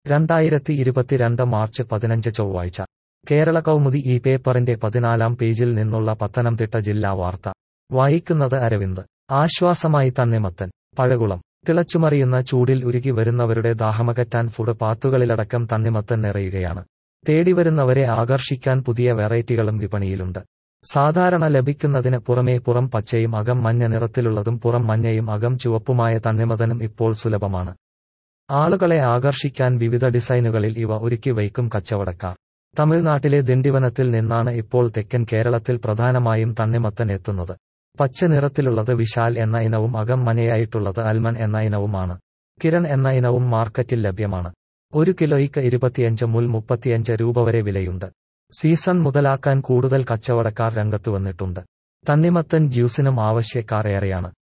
രണ്ടായിരത്തി ഇരുപത്തിരണ്ട് മാർച്ച് പതിനഞ്ച് ചൊവ്വാഴ്ച കേരള കൗമുദി ഈ പേപ്പറിന്റെ പതിനാലാം പേജിൽ നിന്നുള്ള പത്തനംതിട്ട ജില്ലാ വാർത്ത വായിക്കുന്നത് അരവിന്ദ് ആശ്വാസമായി തണ്ണിമത്തൻ പഴകുളം തിളച്ചുമറിയുന്ന ചൂടിൽ ഉരുകി വരുന്നവരുടെ ദാഹമകറ്റാൻ ഫുഡ് പാത്തുകളിലടക്കം തണ്ണിമത്തൻ നിറയുകയാണ് തേടിവരുന്നവരെ ആകർഷിക്കാൻ പുതിയ വെറൈറ്റികളും വിപണിയിലുണ്ട് സാധാരണ ലഭിക്കുന്നതിന് പുറമേ പുറം പച്ചയും അകം മഞ്ഞ നിറത്തിലുള്ളതും പുറം മഞ്ഞയും അകം ചുവപ്പുമായ തണ്ണിമതനും ഇപ്പോൾ സുലഭമാണ് ആളുകളെ ആകർഷിക്കാൻ വിവിധ ഡിസൈനുകളിൽ ഇവ ഒരുക്കി വയ്ക്കും കച്ചവടക്കാർ തമിഴ്നാട്ടിലെ ദിണ്ടിവനത്തിൽ നിന്നാണ് ഇപ്പോൾ തെക്കൻ കേരളത്തിൽ പ്രധാനമായും തണ്ണിമത്തൻ എത്തുന്നത് പച്ച നിറത്തിലുള്ളത് വിശാൽ എന്ന ഇനവും അകം മനയായിട്ടുള്ളത് അൽമൺ എന്ന ഇനവുമാണ് കിരൺ എന്ന ഇനവും മാർക്കറ്റിൽ ലഭ്യമാണ് ഒരു കിലോയ്ക്ക് ഇരുപത്തിയഞ്ച് മുൽ മുപ്പത്തിയഞ്ച് രൂപ വരെ വിലയുണ്ട് സീസൺ മുതലാക്കാൻ കൂടുതൽ കച്ചവടക്കാർ രംഗത്തു വന്നിട്ടുണ്ട് തണ്ണിമത്തൻ ജ്യൂസിനും ആവശ്യക്കാർ ഏറെയാണ്